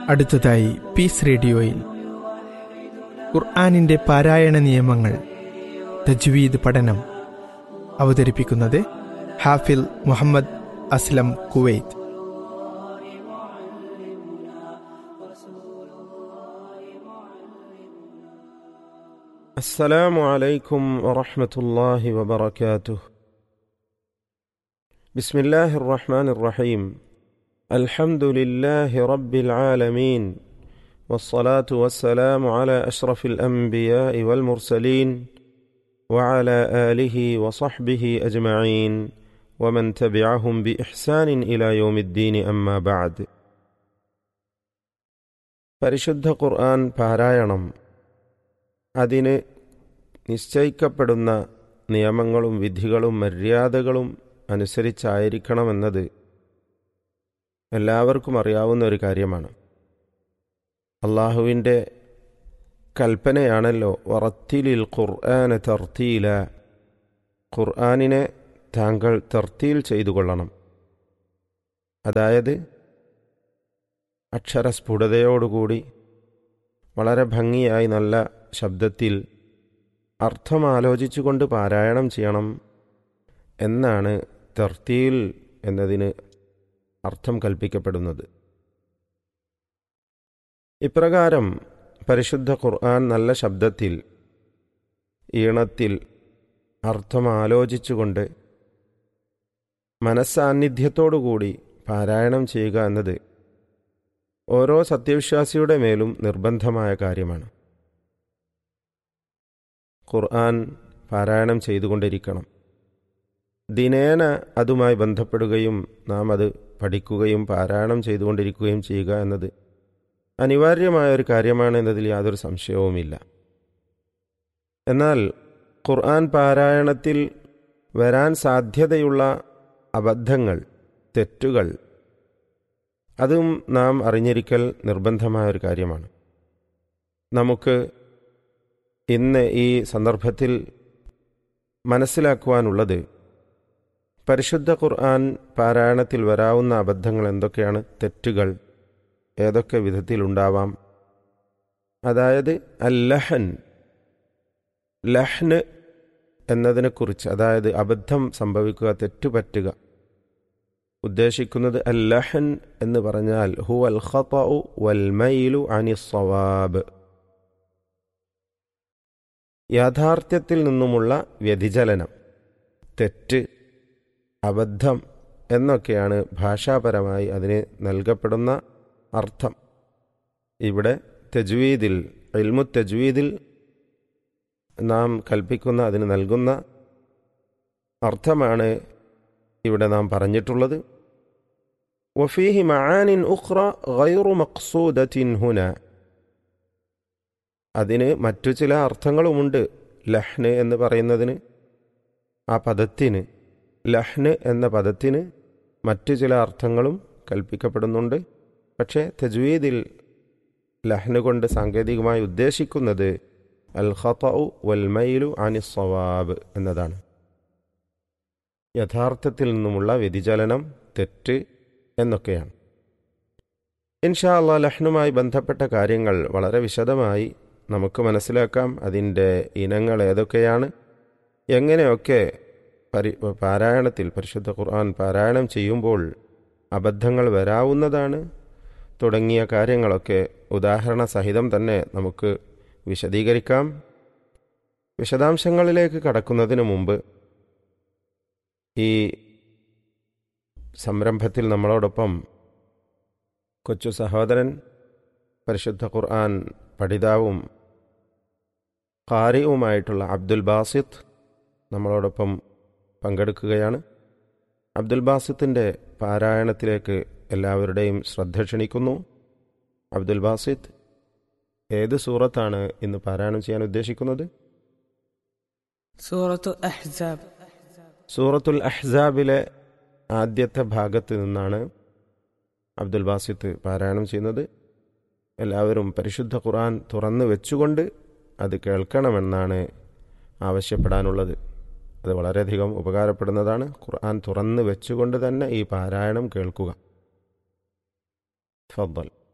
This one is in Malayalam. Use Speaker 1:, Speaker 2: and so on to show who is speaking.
Speaker 1: അടുത്തതായി പീസ് റേഡിയോയിൽ ഖുർആാനിന്റെ പാരായണ നിയമങ്ങൾ തജ്വീദ് പഠനം അവതരിപ്പിക്കുന്നത് ഹാഫിൽ മുഹമ്മദ് അസ്ലം കുവൈത്ത്
Speaker 2: السلام عليكم ورحمة الله وبركاته. بسم الله الرحمن الرحيم. الحمد لله رب العالمين والصلاة والسلام على أشرف الأنبياء والمرسلين وعلى آله وصحبه أجمعين ومن تبعهم بإحسان إلى يوم الدين أما بعد. പരിശുദ്ധ ഖുർആൻ പാരായണം അതിന് നിശ്ചയിക്കപ്പെടുന്ന നിയമങ്ങളും വിധികളും മര്യാദകളും അനുസരിച്ചായിരിക്കണമെന്നത് എല്ലാവർക്കും അറിയാവുന്ന ഒരു കാര്യമാണ് അള്ളാഹുവിൻ്റെ കൽപ്പനയാണല്ലോ വറത്തിലിൽ ഖുർആന തർത്തീല ഖുർആനിനെ താങ്കൾ തർത്തീൽ ചെയ്തു കൊള്ളണം അതായത് അക്ഷരസ്ഫുടതയോടുകൂടി വളരെ ഭംഗിയായി നല്ല ശബ്ദത്തിൽ അർത്ഥം ആലോചിച്ചുകൊണ്ട് പാരായണം ചെയ്യണം എന്നാണ് തർത്തീൽ എന്നതിന് അർത്ഥം കൽപ്പിക്കപ്പെടുന്നത് ഇപ്രകാരം പരിശുദ്ധ ഖുർആൻ നല്ല ശബ്ദത്തിൽ ഈണത്തിൽ അർത്ഥം ആലോചിച്ചുകൊണ്ട് മനസ്സാന്നിധ്യത്തോടുകൂടി പാരായണം ചെയ്യുക എന്നത് ഓരോ സത്യവിശ്വാസിയുടെ മേലും നിർബന്ധമായ കാര്യമാണ് ഖുർആൻ പാരായണം ചെയ്തുകൊണ്ടിരിക്കണം ദിനേന അതുമായി ബന്ധപ്പെടുകയും നാം അത് പഠിക്കുകയും പാരായണം ചെയ്തുകൊണ്ടിരിക്കുകയും ചെയ്യുക എന്നത് അനിവാര്യമായ ഒരു കാര്യമാണ് എന്നതിൽ യാതൊരു സംശയവുമില്ല എന്നാൽ ഖുർആൻ പാരായണത്തിൽ വരാൻ സാധ്യതയുള്ള അബദ്ധങ്ങൾ തെറ്റുകൾ അതും നാം അറിഞ്ഞിരിക്കൽ നിർബന്ധമായ ഒരു കാര്യമാണ് നമുക്ക് ഇന്ന് ഈ സന്ദർഭത്തിൽ മനസ്സിലാക്കുവാനുള്ളത് പരിശുദ്ധ ഖുർആൻ പാരായണത്തിൽ വരാവുന്ന അബദ്ധങ്ങൾ എന്തൊക്കെയാണ് തെറ്റുകൾ ഏതൊക്കെ വിധത്തിലുണ്ടാവാം അതായത് അല്ലഹൻ ലഹ്ന് എന്നതിനെക്കുറിച്ച് അതായത് അബദ്ധം സംഭവിക്കുക തെറ്റുപറ്റുക ഉദ്ദേശിക്കുന്നത് അല്ലഹൻ എന്ന് പറഞ്ഞാൽ ഹു അൽ ഖതഉ വൽ മൈലു അനി സവാബ് യാഥാർത്ഥ്യത്തിൽ നിന്നുമുള്ള വ്യതിചലനം തെറ്റ് അബദ്ധം എന്നൊക്കെയാണ് ഭാഷാപരമായി അതിന് നൽകപ്പെടുന്ന അർത്ഥം ഇവിടെ തജ്വീദിൽ ഇൽമു തജ്വീദിൽ നാം കൽപ്പിക്കുന്ന അതിന് നൽകുന്ന അർത്ഥമാണ് ഇവിടെ നാം പറഞ്ഞിട്ടുള്ളത് വഫീഹി മആനിൻ ഉഖ്റ ഗൈറു മഖ്സൂദത്തിൻ ഹുന അതിന് മറ്റു ചില അർത്ഥങ്ങളുമുണ്ട് ലഹ്ന് എന്ന് പറയുന്നതിന് ആ പദത്തിന് ലഹ്ന് എന്ന പദത്തിന് മറ്റു ചില അർത്ഥങ്ങളും കൽപ്പിക്കപ്പെടുന്നുണ്ട് പക്ഷേ തജ്വീദിൽ ലഹ്ന് കൊണ്ട് സാങ്കേതികമായി ഉദ്ദേശിക്കുന്നത് അൽ ഖതഉ വൽ മൈലു അനി സവാബ് എന്നതാണ് യഥാർത്ഥത്തിൽ നിന്നുമുള്ള വ്യതിചലനം തെറ്റ് എന്നൊക്കെയാണ് ഇൻഷാ അള്ളാ ലഹ്നുമായി ബന്ധപ്പെട്ട കാര്യങ്ങൾ വളരെ വിശദമായി നമുക്ക് മനസ്സിലാക്കാം അതിൻ്റെ ഇനങ്ങൾ ഏതൊക്കെയാണ് എങ്ങനെയൊക്കെ പരി പാരായണത്തിൽ പരിശുദ്ധ ഖുർആൻ പാരായണം ചെയ്യുമ്പോൾ അബദ്ധങ്ങൾ വരാവുന്നതാണ് തുടങ്ങിയ കാര്യങ്ങളൊക്കെ ഉദാഹരണ സഹിതം തന്നെ നമുക്ക് വിശദീകരിക്കാം വിശദാംശങ്ങളിലേക്ക് കടക്കുന്നതിന് മുമ്പ് ഈ സംരംഭത്തിൽ നമ്മളോടൊപ്പം കൊച്ചു സഹോദരൻ പരിശുദ്ധ ഖുർആൻ പഠിതാവും ഖാരിയുമായിട്ടുള്ള അബ്ദുൽ ബാസിത്ത് നമ്മളോടൊപ്പം പങ്കെടുക്കുകയാണ് അബ്ദുൽ ബാസിത്തിൻ്റെ പാരായണത്തിലേക്ക് എല്ലാവരുടെയും ശ്രദ്ധ ക്ഷണിക്കുന്നു അബ്ദുൽ ബാസിത്ത് ഏത് സൂറത്താണ് ഇന്ന് പാരായണം ചെയ്യാൻ ഉദ്ദേശിക്കുന്നത്
Speaker 3: സൂറത്തു അഹ്സാബ്
Speaker 2: സൂറത്തുൽ അഹ്സാബിലെ ആദ്യത്തെ ഭാഗത്ത് നിന്നാണ് അബ്ദുൽ ബാസിത്ത് പാരായണം ചെയ്യുന്നത് എല്ലാവരും പരിശുദ്ധ ഖുർആൻ തുറന്നു വെച്ചുകൊണ്ട് അത് കേൾക്കണമെന്നാണ് ആവശ്യപ്പെടാനുള്ളത് അത് വളരെയധികം ഉപകാരപ്പെടുന്നതാണ് ഖുർആൻ തുറന്നു വെച്ചുകൊണ്ട് തന്നെ ഈ പാരായണം കേൾക്കുക ഫضل